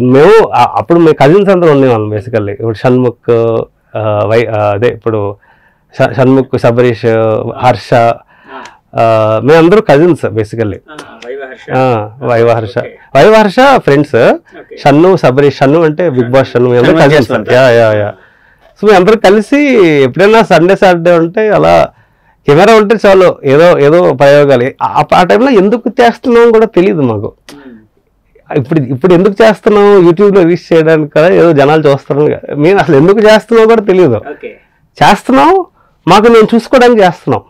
మేము ఆ- అప్పుడు మేము కజిన్స్ అందరూ ఉండేవాళ్ళం బేసికల్లీ ఇప్పుడు షణ్ముఖ్ ఆ, వై ఆ, అదే ఇప్పుడు ష- షణ్ముఖ్ శబరీష్ హర్ష ఆ, మేమందరూ cousins basically Viva Harsha Viva Harsha friends Shannu Shabarish Shannu అంటే బిగ్ బాస్ షన్ను మేము అందరూ షన్ను కజిన్స్ చేసుకుంటారు. యా యా యా సో మేము అందరూ కలిసి ఎప్పుడైనా సండే సాటర్డే ఉంటే అలా కెమెరా ఉంటే చాలు ఏదో ఏదో ప్రయోగాలు ఆ- ఆ టైంలో ఎందుకు చేస్తున్నాం కూడా తెలియదు మాకు ఇప్పుడు ఇప్పుడు ఎందుకు చేస్తున్నాం యూట్యూబ్లో రీచ్ చేయడానికి కదా ఏదో జనాలు చూస్తున్నాం కదా. మేము అసలు ఎందుకు చేస్తున్నాం కూడా తెలియదు ఓకే చేస్తున్నాం మాకు నేను చూసుకోవడానికి చేస్తున్నాం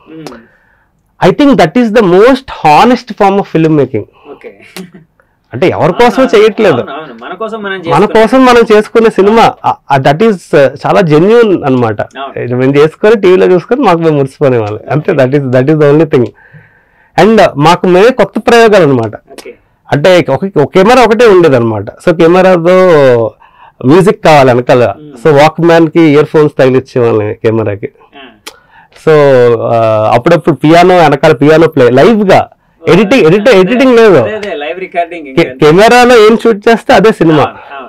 I think that is the most honest form of film making okay అంటే ఎవరి కోసం చేయట్లేదు మన కోసం మనం మన చేసుకున్నాం. కోసం మనం చేసుకునే సినిమా దట్ ఈస్ చాలా జెన్యున్ అనమాట అవును. మేము చేసుకొని టీవీలో చూసుకొని మాకు మేము మురిసిపోనే వాళ్ళు అంతే that is that is the only thing and మాకు మేమే కొత్త ప్రయోగాలు అనమాట ఓకే అంటే ఒక ఒక కెమెరా ఒకటే ఉండేది అనమాట సో కెమెరాతో మ్యూజిక్ కావాలి వెనకాల సో వాక్ మ్యాన్ కి ఇయర్ ఫోన్స్ తగిలిచ్చే వాళ్ళని కెమెరాకి ఆ. సో ఆ, అప్పుడప్పుడు పియానో వెనకాల పియానో ప్లే లైవ్ గా ఎడిటింగ్ ఎడిట్ ఎడిటింగ్ లేదు అదే అదే లైవ్ రికార్డింగ్ కె- కెమెరాలో ఏం షూట్ చేస్తే అదే సినిమా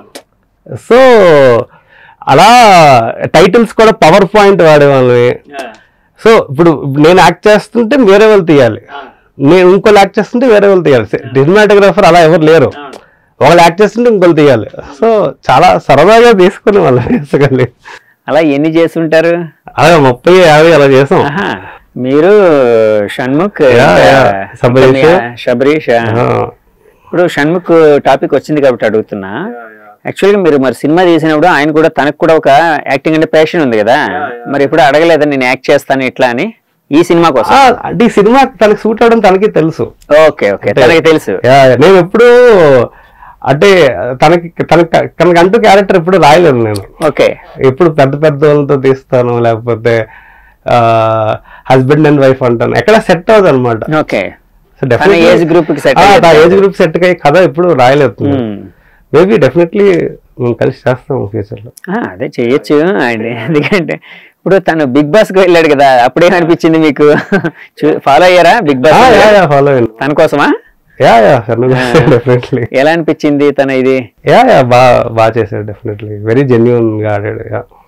సో అలా టైటిల్స్ కూడా పవర్ పాయింట్ వాడేవాళ్ళని సో ఇప్పుడు నేను యాక్ట్ చేస్తుంటే వేరే వాళ్ళు తీయాలి నేను ఇంకోళ్ళు యాక్ట్ చేస్తుంటే వేరే వాళ్ళు తీయాలి సినిమాటోగ్రాఫర్ అలా ఎవరు లేరు ఒకళ్ళు యాక్ట్ చేస్తుంటే ఇంకోళ్ళు తీయాలి సో చాలా సరదాగా తీసుకునే వాళ్ళం బేసికల్లీ అలా ఎన్ని చేస్తుంటారు అలా ముప్పై యాభై అలా చేసాం ఆహా. మీరు షణ్ముఖ్ యా, ఇంకా యా. శబరీష్. ఇంకా శబరీష్ ఆ, ఇప్పుడు షణ్ముఖ్ టాపిక్ వచ్చింది కాబట్టి అడుగుతున్నా యాక్చువల్గా మీరు మరి సినిమా తీసినప్పుడు ఆయన కూడా తనకు కూడా ఒక యాక్టింగ్ అంటే ప్యాషన్ ఉంది కదా మరి ఎప్పుడు అడగలేదా నేను యాక్ట్ చేస్తాను ఇట్లా అని ఈ సినిమా ఆ, కోసం అంటే ఈ సినిమా తనకి సూట్ అవడం తనకి తెలుసు ఓకే ఓకే తనకి తెలుసు యా, నేను ఎప్పుడు అంటే తనకి తనకి తనకంటూ క్యారెక్టర్ ఎప్పుడు రాయలేదు నేను ఓకే ఎప్పుడు పెద్ద పెద్ద వాళ్ళతో తీస్తాను లేకపోతే హస్బెండ్ అండ్ వైఫ్ అంటాను ఎక్కడ సెట్ అవ్వదు అనమాట ఓకే సో తన ఏజ్ గ్రూప్ కి సెట్ ఏజ్ గ్రూప్ సెట్ అయ్యి కథ ఎప్పుడు రాయలేదు మేబీ డెఫినెట్లీ మేము కలిసి చేస్తాం ఫ్యూచర్ లో అదే చేయొచ్చు ఆయన ఎందుకంటే ఇప్పుడు తను బిగ్ బాస్ కి వెళ్ళాడు కదా అప్పుడేమనిపించింది మీకు ఫాలో అయ్యారా బిగ్ బాస్ ఫాలో తన కోసమా యా యా డెఫినెట్లీ ఎలా అనిపించింది తన ఇది యా యా బాగా బాగా చేశాడు డెఫినెట్లీ వెరీ జెన్యున్ గా ఆడాడు యా